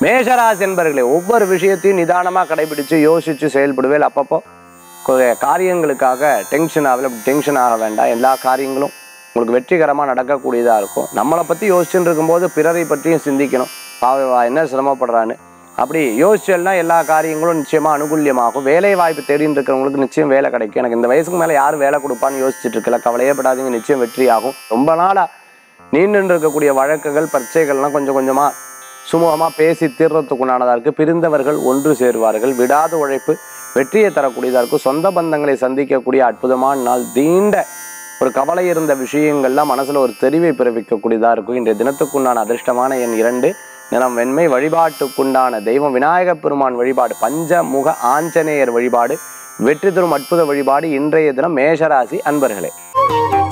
மேஷராசி என்பர்களே ஒவ்வொரு விஷயத்தையும் நிதானமாக கடைபிடிச்சு யோசிச்சு செயல்படுவேல் அப்பப்போ கொ- காரியங்களுக்காக டென்ஷன் ஆகல டென்ஷன் ஆக வேண்டாம் எல்லா காரியங்களும் உங்களுக்கு வெற்றிகரமாக நடக்கக்கூடியதாக இருக்கும் நம்மளை பற்றி யோசிச்சுட்டு இருக்கும்போது பிறரை பற்றியும் சிந்திக்கணும் பாவ என்ன சிரமப்படுறான்னு அப்படி யோசிச்சல்னா எல்லா காரியங்களும் நிச்சயமாக அனுகூல்யமாகும் வேலை வாய்ப்பு தேடின்னு இருக்கிறவங்களுக்கு நிச்சயம் வேலை கிடைக்கும் எனக்கு இந்த வயசுக்கு மேலே யார் வேலை கொடுப்பான்னு யோசிச்சுட்டு இருக்கல கவலையே படாதீங்க நிச்சயம் வெற்றியாகும் ரொம்ப நாளாக நீண்டு இருக்கக்கூடிய வழக்குகள் பரீட்சைகள்லாம் கொஞ்சம் கொஞ்சமாக சுமூகமாக பேசி தீர்றதுக்குண்டானதாக இருக்குது பிரிந்தவர்கள் ஒன்று சேருவார்கள் விடாத உழைப்பு வெற்றியை தரக்கூடியதாக இருக்கும் சொந்த பந்தங்களை சந்திக்கக்கூடிய அற்புதமான நாள் தீண்ட ஒரு கவலை இருந்த விஷயங்கள்லாம் மனசில் ஒரு தெரிவை பிறப்பிக்கக்கூடியதாக இருக்கும் இன்றைய தினத்துக்குண்டான அதிர்ஷ்டமான எண் இரண்டு நிறம் வெண்மை வழிபாட்டுக்குண்டான தெய்வம் விநாயகப் பெருமான் வழிபாடு பஞ்சமுக ஆஞ்சநேயர் வழிபாடு வெற்றி தரும் அற்புத வழிபாடு இன்றைய தினம் மேஷராசி அன்பர்களே